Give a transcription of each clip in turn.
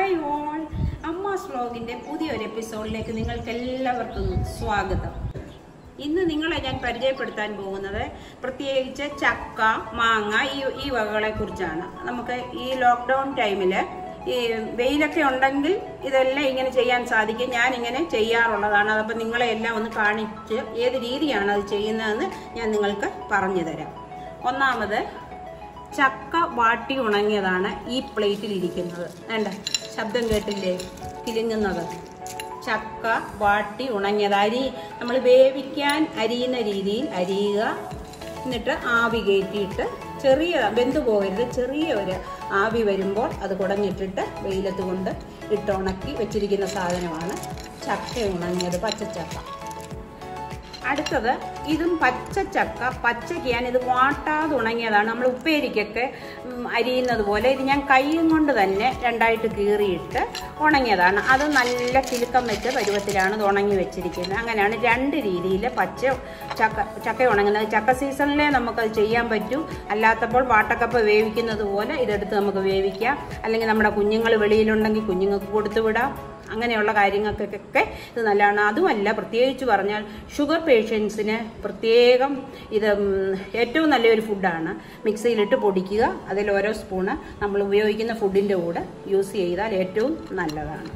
hi all അമ്മാസ് വ്ലോഗിന്റെ പുതിയൊരു എപ്പിസോഡിലേക്ക് നിങ്ങൾക്ക് എല്ലാവർക്കും സ്വാഗതം ഇന്ന് നിങ്ങളെ ഞാൻ പരിചയപ്പെടുത്താൻ പോകുന്നത് പ്രത്യേകിച്ച് ചക്ക മാങ്ങ ഈ ഈ വകകളെ കുറിച്ചാണ് നമുക്ക് ഈ ലോക്ക്ഡൗൺ ടൈമില് ഈ വെയിലൊക്കെ ഉണ്ടെങ്കിൽ ഇതെല്ലാം ഇങ്ങനെ ചെയ്യാൻ സാധിക്കും ഞാൻ ഇങ്ങനെ ചെയ്യാറുള്ളതാണ് അതപ്പോൾ നിങ്ങളെ എല്ലാം ഒന്ന് കാണിച്ച് ഏത് രീതിയാണ് അത് ചെയ്യുന്നതെന്ന് ഞാൻ നിങ്ങൾക്ക് പറഞ്ഞു തരാം ഒന്നാമത് ചക്ക വാട്ടി ഉണങ്ങിയതാണ് ഈ പ്ലേറ്റിൽ ഇരിക്കുന്നത് വേണ്ട ശബ്ദം കേട്ടില്ലേ കിലുങ്ങുന്നത് ചക്ക വാട്ടി ഉണങ്ങിയത് അരി നമ്മൾ വേവിക്കാൻ അരിയുന്ന രീതിയിൽ അരിയുക എന്നിട്ട് ആവി കയറ്റിയിട്ട് ചെറിയ വെന്തു പോകരുത് ചെറിയ ഒരു ആവി വരുമ്പോൾ അത് കുടഞ്ഞിട്ടിട്ട് വെയിലത്ത് കൊണ്ട് ഇട്ട് ഉണക്കി വെച്ചിരിക്കുന്ന സാധനമാണ് ചക്ക ഉണങ്ങിയത് പച്ചച്ചക്ക അടുത്തത് ഇതും പച്ചച്ചക്ക പച്ചയ്ക്ക് ഞാൻ ഇത് വാട്ടാതെ ഉണങ്ങിയതാണ് നമ്മൾ ഉപ്പേരിക്കൊക്കെ ഉം, അരിയുന്നത് പോലെ ഇത് ഞാൻ കൈയും കൊണ്ട് തന്നെ രണ്ടായിട്ട് കീറിയിട്ട് ഉണങ്ങിയതാണ് അത് നല്ല കിലുക്കം വെച്ച പരുവത്തിലാണ് ഇത് ഉണങ്ങി വെച്ചിരിക്കുന്നത് അങ്ങനെയാണ് രണ്ട് രീതിയിൽ പച്ച ചക്ക ചക്ക ഉണങ്ങുന്നത് ചക്ക സീസണിലേ നമുക്കത് ചെയ്യാൻ പറ്റൂ അല്ലാത്തപ്പോൾ വാട്ടക്കപ്പ വേവിക്കുന്നത് പോലെ ഇതെടുത്ത് നമുക്ക് വേവിക്കാം അല്ലെങ്കിൽ നമ്മുടെ കുഞ്ഞുങ്ങൾ വെളിയിലുണ്ടെങ്കിൽ കുഞ്ഞുങ്ങൾക്ക് കൊടുത്തു വിടാം അങ്ങനെയുള്ള കാര്യങ്ങൾക്കൊക്കെ ഇത് നല്ലതാണ് അതുമല്ല പ്രത്യേകിച്ച് പറഞ്ഞാൽ ഷുഗർ പേഷ്യൻസിന് പ്രത്യേകം ഇത് ഉം, ഏറ്റവും നല്ലൊരു ഫുഡാണ് മിക്സിയിലിട്ട് പൊടിക്കുക അതിൽ ഓരോ സ്പൂണ് നമ്മൾ ഉപയോഗിക്കുന്ന ഫുഡിൻ്റെ കൂടെ യൂസ് ചെയ്താൽ ഏറ്റവും നല്ലതാണ്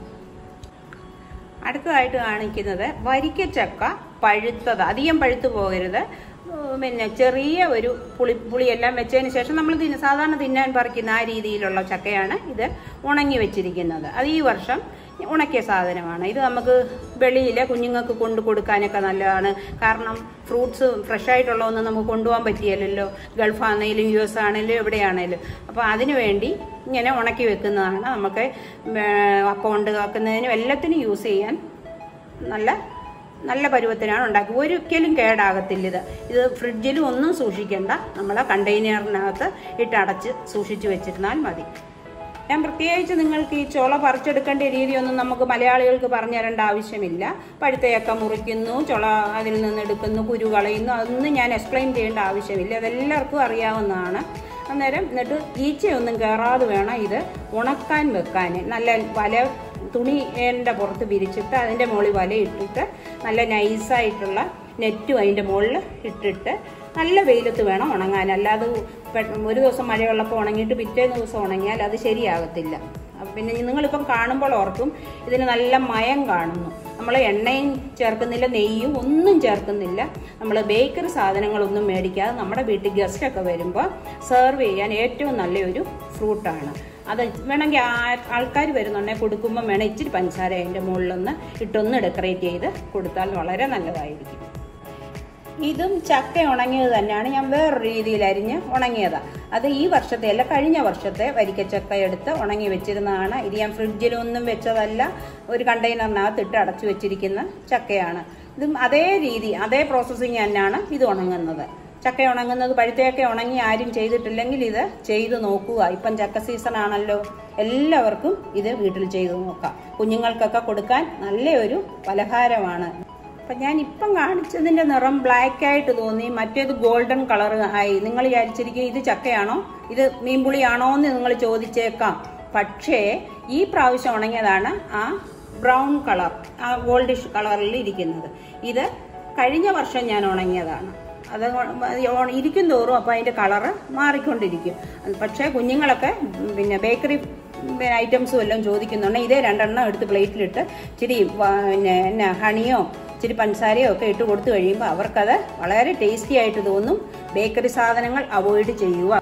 അടുത്തതായിട്ട് കാണിക്കുന്നത് വരിക്കച്ചക്ക പഴുത്തത് അധികം പഴുത്തു പോകരുത് ഉം, പിന്നെ ചെറിയ ഒരു പുളി പുളിയെല്ലാം വെച്ചതിന് ശേഷം നമ്മൾ തിന്ന സാധാരണ തിന്നാൻ പറിക്കുന്ന ആ രീതിയിലുള്ള ചക്കയാണ് ഇത് ഉണങ്ങി വെച്ചിരിക്കുന്നത് അത് ഈ വർഷം ഉണക്കിയ സാധനമാണ് ഇത് നമുക്ക് വെളിയിൽ കുഞ്ഞുങ്ങൾക്ക് കൊണ്ടു കൊടുക്കാനൊക്കെ നല്ലതാണ് കാരണം ഫ്രൂട്ട്സ് ഫ്രഷ് ആയിട്ടുള്ളതൊന്നും നമുക്ക് കൊണ്ടുപോകാൻ പറ്റിയല്ലോ ഗൾഫ് ആണെങ്കിലും യു എസ് ആണെങ്കിലും എവിടെയാണേലും അപ്പോൾ അതിനു വേണ്ടി ഇങ്ങനെ ഉണക്കി വെക്കുന്നതാണ് നമുക്ക് ഏർ, അപ്പം കൊണ്ട് കാക്കുന്നതിനും എല്ലാത്തിനും യൂസ് ചെയ്യാൻ നല്ല നല്ല പരുവത്തിനാണ് ഉണ്ടാക്കുക ഒരിക്കലും കേടാകത്തില്ല ഇത് ഇത് ഫ്രിഡ്ജിലും ഒന്നും സൂക്ഷിക്കേണ്ട നമ്മൾ കണ്ടെയ്നറിനകത്ത് ഇട്ടടച്ച് സൂക്ഷിച്ചു വെച്ചിരുന്നാൽ മതി ഞാൻ പ്രത്യേകിച്ച് നിങ്ങൾക്ക് ഈ ചുള പറിച്ചെടുക്കേണ്ട രീതിയൊന്നും നമുക്ക് മലയാളികൾക്ക് പറഞ്ഞു തരേണ്ട ആവശ്യമില്ല പഴുത്തയൊക്കെ മുറിക്കുന്നു ചുള അതിൽ നിന്ന് എടുക്കുന്നു കുരു കളയുന്നു അതൊന്നും ഞാൻ എക്സ്പ്ലെയിൻ ചെയ്യേണ്ട ആവശ്യമില്ല അതെല്ലാവർക്കും അറിയാവുന്നതാണ് അന്നേരം എന്നിട്ട് ഈച്ചയൊന്നും കയറാതെ വേണം ഇത് ഉണക്കാൻ വെക്കാൻ നല്ല വല തുണിയുടെ പുറത്ത് വിരിച്ചിട്ട് അതിൻ്റെ മുകളിൽ വല ഇട്ടിട്ട് നല്ല നൈസായിട്ടുള്ള നെറ്റും അതിൻ്റെ മുകളിൽ ഇട്ടിട്ട് നല്ല വെയിലത്ത് വേണം ഉണങ്ങാൻ അല്ലാതെ പെ- ഒരു ദിവസം മഴയുള്ളപ്പോൾ ഉണങ്ങിയിട്ട് പിറ്റേ ദിവസം ഉണങ്ങിയാൽ അത് ശരിയാകത്തില്ല അപ്പൊ പിന്നെ നിങ്ങളിപ്പം കാണുമ്പോൾ ഓർക്കും ഇതിന് നല്ല മയം കാണുന്നു നമ്മൾ എണ്ണയും ചേർക്കുന്നില്ല നെയ്യും ഒന്നും ചേർക്കുന്നില്ല നമ്മൾ ബേക്കറി സാധനങ്ങളൊന്നും മേടിക്കാതെ നമ്മുടെ വീട്ടിൽ ഗസ്റ്റൊക്കെ വരുമ്പോൾ സെർവ് ചെയ്യാൻ ഏറ്റവും നല്ലൊരു ഫ്രൂട്ടാണ് അത് വേണമെങ്കിൽ ആൾക്കാർ വരുന്നുണ്ടെങ്കിൽ കൊടുക്കുമ്പോൾ വേണം ഇച്ചിരി പഞ്ചസാര അതിൻ്റെ മുകളിലൊന്ന് ഇട്ടൊന്ന് ഡെക്കറേറ്റ് ചെയ്ത് കൊടുത്താൽ വളരെ നല്ലതായിരിക്കും ഇതും ചക്ക ഉണങ്ങിയത് തന്നെയാണ് ഞാൻ വേറൊരു രീതിയിൽ അരിഞ്ഞ് ഉണങ്ങിയതാണ് അത് ഈ വർഷത്തെ അല്ല കഴിഞ്ഞ വർഷത്തെ വരിക്കച്ചക്ക എടുത്ത് ഉണങ്ങി വെച്ചിരുന്നതാണ് ഇത് ഞാൻ ഫ്രിഡ്ജിലൊന്നും വെച്ചതല്ല ഒരു കണ്ടെയ്നറിനകത്ത് ഇട്ട് അടച്ചു വെച്ചിരിക്കുന്ന ചക്കയാണ് ഇതും അതേ രീതി അതേ പ്രോസസ്സിങ് തന്നെയാണ് ഇത് ഉണങ്ങുന്നത് ചക്ക ഉണങ്ങുന്നത് പഴുത്തയൊക്കെ ഉണങ്ങി ആരും ചെയ്തിട്ടില്ലെങ്കിൽ ഇത് ചെയ്തു നോക്കുക ഇപ്പം ചക്ക സീസൺ ആണല്ലോ എല്ലാവർക്കും ഇത് വീട്ടിൽ ചെയ്തു നോക്കാം കുഞ്ഞുങ്ങൾക്കൊക്കെ കൊടുക്കാൻ നല്ലൊരു പലഹാരമാണ് അപ്പം ഞാൻ ഇപ്പം കാണിച്ചതിൻ്റെ നിറം ബ്ലാക്ക് ആയിട്ട് തോന്നി മറ്റേത് ഗോൾഡൻ കളർ ആയി നിങ്ങൾ വിചാരിച്ചിരിക്കും ഇത് ചക്കയാണോ ഇത് മീൻപുളിയാണോ എന്ന് നിങ്ങൾ ചോദിച്ചേക്കാം പക്ഷേ ഈ പ്രാവശ്യം ഉണങ്ങിയതാണ് ആ ബ്രൗൺ കളർ ആ ഗോൾഡിഷ് കളറിൽ ഇരിക്കുന്നത് ഇത് കഴിഞ്ഞ വർഷം ഞാൻ ഉണങ്ങിയതാണ് അത് ഓ- ഇരിക്കും തോറും അപ്പോൾ അതിൻ്റെ കളറ് മാറിക്കൊണ്ടിരിക്കും പക്ഷേ കുഞ്ഞുങ്ങളൊക്കെ പിന്നെ ബേക്കറി ഐറ്റംസും എല്ലാം ചോദിക്കുന്നുണ്ട് ഇതേ രണ്ടെണ്ണം എടുത്ത് പ്ലേറ്റിലിട്ട് ഇച്ചിരി വ- പിന്നെ എന്നാ ഹണിയോ ഇച്ചിരി പഞ്ചസാരയോ ഒക്കെ ഇട്ട് കൊടുത്തു കഴിയുമ്പോൾ അവർക്കത് വളരെ ടേസ്റ്റി ആയിട്ട് തോന്നും ബേക്കറി സാധനങ്ങൾ അവോയ്ഡ് ചെയ്യുക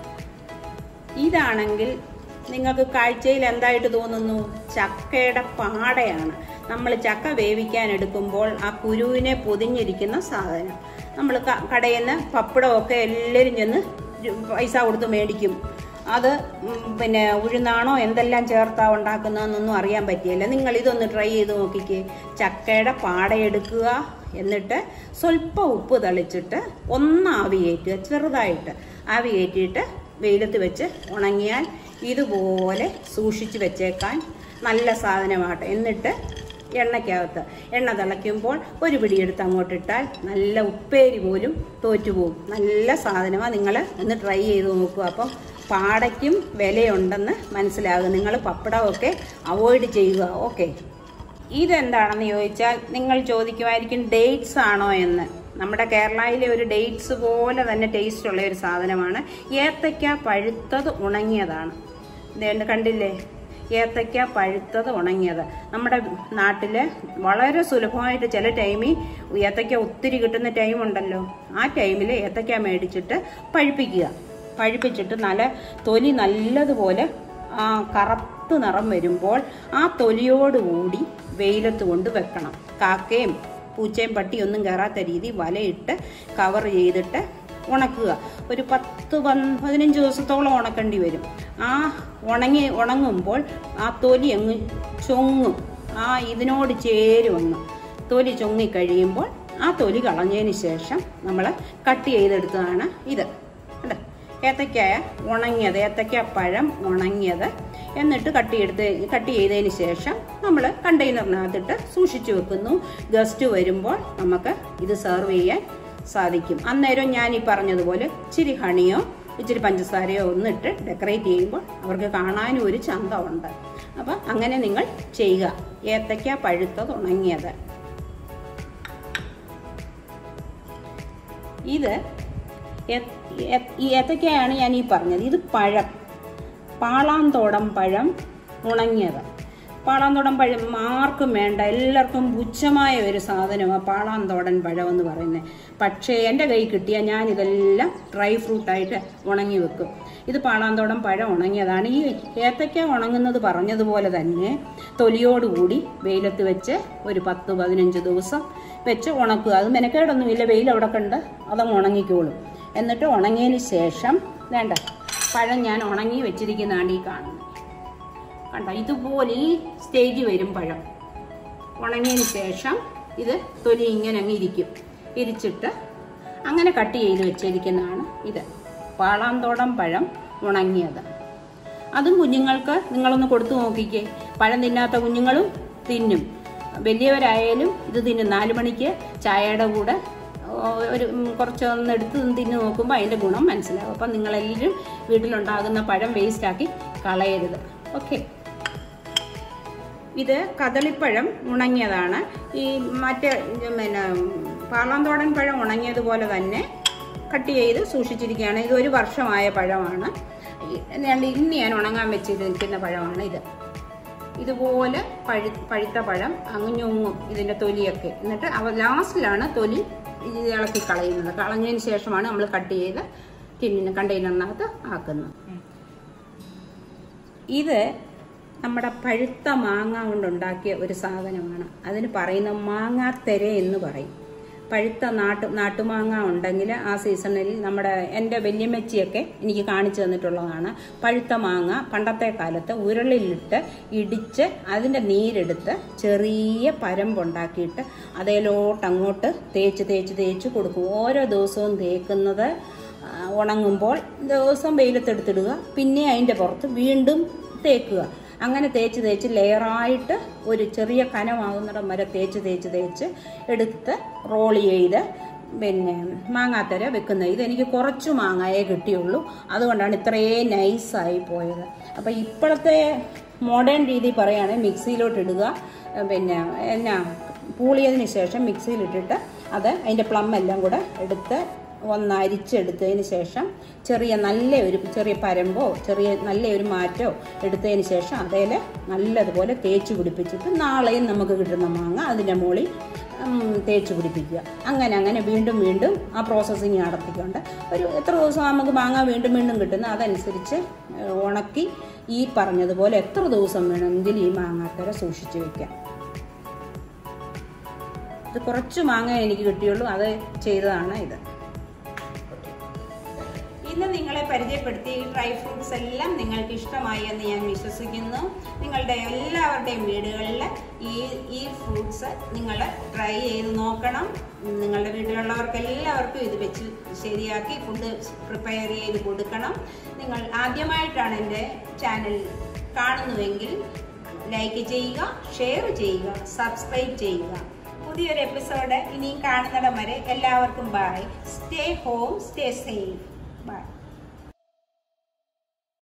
ഇതാണെങ്കിൽ നിങ്ങൾക്ക് കാഴ്ചയിൽ എന്തായിട്ട് തോന്നുന്നു ചക്കയുടെ പാടയാണ് നമ്മൾ ചക്ക വേവിക്കാൻ എടുക്കുമ്പോൾ ആ കുരുവിനെ പൊതിഞ്ഞിരിക്കുന്ന സാധനം നമ്മൾ കടയിൽ നിന്ന് പപ്പടമൊക്കെ എല്ലാവരും ചെന്ന് രു- പൈസ കൊടുത്ത് മേടിക്കും അത് ഉം, പിന്നെ ഉഴുന്നാണോ എന്തെല്ലാം ചേർത്താ ഉണ്ടാക്കുന്നതെന്നൊന്നും അറിയാൻ പറ്റിയല്ല നിങ്ങൾ ഇതൊന്ന് ട്രൈ ചെയ്ത് നോക്കിക്കേ ചക്കയുടെ പാടയെടുക്കുക എന്നിട്ട് സ്വല്പം ഉപ്പ് തളിച്ചിട്ട് ഒന്ന് ആവി കയറ്റുക ചെറുതായിട്ട് ആവി കയറ്റിയിട്ട് വെയിലത്ത് വെച്ച് ഉണങ്ങിയാൽ ഇതുപോലെ സൂക്ഷിച്ച് വെച്ചേക്കാൻ നല്ല സാധനമാട്ടെ എന്നിട്ട് എണ്ണയ്ക്കകത്ത് എണ്ണ തിളയ്ക്കുമ്പോൾ ഒരു പിടിയെടുത്ത് അങ്ങോട്ട് ഇട്ടാൽ നല്ല ഉപ്പേരി പോലും തോറ്റുപോകും നല്ല സാധനമാണ് നിങ്ങൾ ഒന്ന് ട്രൈ ചെയ്ത് നോക്കുക അപ്പം പാടയ്ക്കും വിലയുണ്ടെന്ന് മനസ്സിലാകും നിങ്ങൾ പപ്പടമൊക്കെ അവോയ്ഡ് ചെയ്യുക ഓക്കെ ഇതെന്താണെന്ന് ചോദിച്ചാൽ നിങ്ങൾ ചോദിക്കുമായിരിക്കും ഡേറ്റ്സ് ആണോ എന്ന് നമ്മുടെ കേരളയിലെ ഒരു ഡേറ്റ്സ് പോലെ തന്നെ ടേസ്റ്റ് ഉള്ള ഒരു സാധനമാണ് ഏത്തയ്ക്ക പഴുത്തത് ഉണങ്ങിയതാണ് ഇതേണ്ട് കണ്ടില്ലേ ഏത്തയ്ക്ക പഴുത്തത് ഉണങ്ങിയത് നമ്മുടെ നാട്ടിൽ വളരെ സുലഭമായിട്ട് ചില ടൈമിൽ ഏത്തയ്ക്ക ഒത്തിരി കിട്ടുന്ന ടൈം ഉണ്ടല്ലോ ആ ടൈമിൽ ഏത്തയ്ക്ക മേടിച്ചിട്ട് പഴുപ്പിക്കുക പഴുപ്പിച്ചിട്ട് നല്ല തൊലി നല്ലതുപോലെ ആ കറുത്ത് നിറം വരുമ്പോൾ ആ തൊലിയോടുകൂടി വെയിലത്ത് കൊണ്ട് വെക്കണം കാക്കയും പൂച്ചയും പട്ടിയൊന്നും കയറാത്ത രീതി വലയിട്ട് കവർ ചെയ്തിട്ട് ഉണക്കുക ഒരു പത്ത് പന് പതിനഞ്ച് ദിവസത്തോളം ഉണക്കേണ്ടി വരും ആ ഉണങ്ങി ഉണങ്ങുമ്പോൾ ആ തൊലി അങ്ങ് ചൊങ്ങും ആ ഇതിനോട് ചേരുമങ്ങ് തൊലി ചൊങ്ങി കഴിയുമ്പോൾ ആ തൊലി കളഞ്ഞതിന് ശേഷം നമ്മൾ കട്ട് ചെയ്തെടുത്തതാണ് ഇത് കണ്ടോ ഏത്തക്കായ ഉണങ്ങിയത് ഏത്തക്ക പഴം ഉണങ്ങിയത് എന്നിട്ട് കട്ട് ചെയ്തെടുത്ത് കട്ട് ചെയ്തതിന് ശേഷം നമ്മൾ കണ്ടെയ്നറിനകത്തിട്ട് സൂക്ഷിച്ചു വെക്കുന്നു ഗസ്റ്റ് വരുമ്പോൾ നമുക്ക് ഇത് സെർവ് ചെയ്യാൻ സാധിക്കും അന്നേരം ഞാൻ ഈ പറഞ്ഞതുപോലെ ഇച്ചിരി ഹണിയോ ഇച്ചിരി പഞ്ചസാരയോ ഒന്നിട്ട് ഡെക്കറേറ്റ് ചെയ്യുമ്പോൾ അവർക്ക് കാണാനും ഒരു ചന്തമുണ്ട് അപ്പം അങ്ങനെ നിങ്ങൾ ചെയ്യുക ഏത്തയ്ക്ക പഴുത്തത് ഉണങ്ങിയത് ഇത് ഏ- ഏ- ഈ ഏത്തയ്ക്കയാണ് ഞാൻ ഈ പറഞ്ഞത് ഇത് പഴം പാളാന്തോടം പഴം ഉണങ്ങിയത് പാളാന്തോടൻ പഴം ആർക്കും വേണ്ട എല്ലാവർക്കും പുച്ഛമായ ഒരു സാധനമാണ് പാളാന്തോടൻ പഴം എന്ന് പറയുന്നത് പക്ഷേ എൻ്റെ കൈ കിട്ടിയാൽ ഞാൻ ഇതെല്ലാം ഡ്രൈ ഫ്രൂട്ടായിട്ട് ഉണങ്ങി വെക്കും ഇത് പാളാന്തോടൻ പഴം ഉണങ്ങിയതാണ് ഈ ഏത്തയ്ക്ക ഉണങ്ങുന്നത് പറഞ്ഞതുപോലെ തന്നെ തൊലിയോടുകൂടി വെയിലത്ത് വെച്ച് ഒരു പത്ത് പതിനഞ്ച് ദിവസം വെച്ച് ഉണക്കുക അത് മെനക്കേടൊന്നുമില്ല വെയിൽ അവിടെ കണ്ട് അതങ്ങ് ഉണങ്ങിക്കോളും എന്നിട്ട് ഉണങ്ങിയതിന് ശേഷം വേണ്ട പഴം ഞാൻ ഉണങ്ങി വെച്ചിരിക്കുന്നതാണ് ഈ കാണുന്നത് കണ്ട ഇതുപോലെ ഈ സ്റ്റേജ് വരും പഴം ഉണങ്ങിയതിന് ശേഷം ഇത് തൊലി ഇങ്ങനെ അങ്ങ് ഇരിക്കും ഇരിച്ചിട്ട് അങ്ങനെ കട്ട് ചെയ്ത് വെച്ചിരിക്കുന്നതാണ് ഇത് പാളാന്തോടം പഴം ഉണങ്ങിയത് അതും കുഞ്ഞുങ്ങൾക്ക് നിങ്ങളൊന്ന് കൊടുത്തു നോക്കിക്കേ പഴം തിന്നാത്ത കുഞ്ഞുങ്ങളും തിന്നും വലിയവരായാലും ഇത് തിന്നും നാല് മണിക്ക് ചായയുടെ കൂടെ ഓ, ഒരു ഉം, കുറച്ചൊന്ന് എടുത്ത് തിന്ന് നോക്കുമ്പോൾ അതിൻ്റെ ഗുണം മനസ്സിലാവും അപ്പം നിങ്ങളെല്ലാവരും വീട്ടിലുണ്ടാകുന്ന പഴം വേസ്റ്റാക്കി കളയരുത് ഓക്കെ ഇത് കദളിപ്പഴം ഉണങ്ങിയതാണ് ഈ മറ്റേ ഇത് പിന്നെ പാളാന്തോടൻ പഴം ഉണങ്ങിയതുപോലെ തന്നെ കട്ട് ചെയ്ത് സൂക്ഷിച്ചിരിക്കുകയാണ് ഇത് ഒരു വർഷമായ പഴമാണ് ഈ- ഞാൻ ഇന്ന് ഞാൻ ഉണങ്ങാൻ വെച്ചിരിക്കുന്ന പഴമാണ് ഇത് ഇതുപോലെ പഴു പഴുത്ത പഴം അങ്ങുഞ്ഞൊങ്ങും ഇതിൻ്റെ തൊലിയൊക്കെ എന്നിട്ട് അവ ലാസ്റ്റിലാണ് തൊലി ഇത് ഇളക്കി കളയുന്നത് കളഞ്ഞതിന് ശേഷമാണ് നമ്മൾ കട്ട് ചെയ്ത് ടിന്നിന് കണ്ടെയ്നറിനകത്ത് ആക്കുന്നത് ഇത് നമ്മുടെ പഴുത്ത മാങ്ങ കൊണ്ടുണ്ടാക്കിയ ഒരു സാധനമാണ് അതിന് പറയുന്ന മാങ്ങാത്തെര എന്ന് പറയും പഴുത്ത നാട്ടു നാട്ടുമാങ്ങ ഉണ്ടെങ്കിൽ ആ സീസണിൽ നമ്മുടെ എൻ്റെ വല്യമ്മച്ചിയൊക്കെ എനിക്ക് കാണിച്ചു തന്നിട്ടുള്ളതാണ് പഴുത്ത മാങ്ങ പണ്ടത്തെ കാലത്ത് ഉരുളിലിട്ട് ഇടിച്ച് അതിൻ്റെ നീരെടുത്ത് ചെറിയ പരമ്പുണ്ടാക്കിയിട്ട് അതേലോട്ട് അങ്ങോട്ട് തേച്ച് തേച്ച് തേച്ച് കൊടുക്കും ഓരോ ദിവസവും തേക്കുന്നത് ആ, ഉണങ്ങുമ്പോൾ ദിവസം വെയിലത്തെടുത്തിടുക പിന്നെ അതിൻ്റെ പുറത്ത് വീണ്ടും തേക്കുക അങ്ങനെ തേച്ച് തേച്ച് ലെയറായിട്ട് ഒരു ചെറിയ കനമാകുന്നിടം വരെ തേച്ച് തേച്ച് തേച്ച് എടുത്ത് റോൾ ചെയ്ത് പിന്നെ മാങ്ങാത്തര വെക്കുന്നത് ഇതെനിക്ക് കുറച്ച് മാങ്ങായേ കിട്ടിയുള്ളൂ അതുകൊണ്ടാണ് ഇത്രയും നൈസായി പോയത് അപ്പോൾ ഇപ്പോഴത്തെ മോഡേൺ രീതി പറയുകയാണെങ്കിൽ മിക്സിയിലോട്ട് ഇടുക പിന്നെ എന്നാ പൂളിയതിന് ശേഷം മിക്സിയിലിട്ടിട്ട് അത് അതിൻ്റെ പ്ലം എല്ലാം കൂടെ എടുത്ത് ഒന്ന് അരിച്ചെടുത്തതിന് ശേഷം ചെറിയ നല്ല ഒരു ചെറിയ പരമ്പോ ചെറിയ നല്ല ഒരു മാറ്റോ എടുത്തതിന് ശേഷം അതേൽ നല്ലതുപോലെ തേച്ച് പിടിപ്പിച്ചിട്ട് നാളെയും നമുക്ക് കിട്ടുന്ന മാങ്ങ അതിൻ്റെ മുകളിൽ ഉം, തേച്ച് പിടിപ്പിക്കുക അങ്ങനെ അങ്ങനെ വീണ്ടും വീണ്ടും ആ പ്രോസസ്സിങ് നടത്തിക്കൊണ്ട് ഒരു എത്ര ദിവസം നമുക്ക് മാങ്ങ വീണ്ടും വീണ്ടും കിട്ടുന്ന അതനുസരിച്ച് ഏഹ്, ഉണക്കി ഈ പറഞ്ഞതുപോലെ എത്ര ദിവസം വേണമെങ്കിലും ഈ മാങ്ങാത്തര സൂക്ഷിച്ച് വെക്കാം ഇത് കുറച്ച് മാങ്ങ എനിക്ക് കിട്ടിയുള്ളൂ അത് ചെയ്തതാണ് ഇത് ഇന്ന് നിങ്ങളെ പരിചയപ്പെടുത്തി ഈ ഡ്രൈ ഫ്രൂട്ട്സ് എല്ലാം നിങ്ങൾക്ക് ഇഷ്ടമായി എന്ന് ഞാൻ വിശ്വസിക്കുന്നു നിങ്ങളുടെ എല്ലാവരുടെയും വീടുകളിൽ ഈ ഈ ഫ്രൂട്ട്സ് നിങ്ങൾ ട്രൈ ചെയ്ത് നോക്കണം നിങ്ങളുടെ വീട്ടിലുള്ളവർക്ക് എല്ലാവർക്കും ഇത് വെച്ച് ശരിയാക്കി ഫുഡ് പ്രിപ്പയർ ചെയ്ത് കൊടുക്കണം നിങ്ങൾ ആദ്യമായിട്ടാണ് എൻ്റെ ചാനൽ കാണുന്നുവെങ്കിൽ ലൈക്ക് ചെയ്യുക ഷെയർ ചെയ്യുക സബ്സ്ക്രൈബ് ചെയ്യുക പുതിയൊരു എപ്പിസോഡ് ഇനിയും കാണുന്നിടം വരെ എല്ലാവർക്കും bye stay home stay safe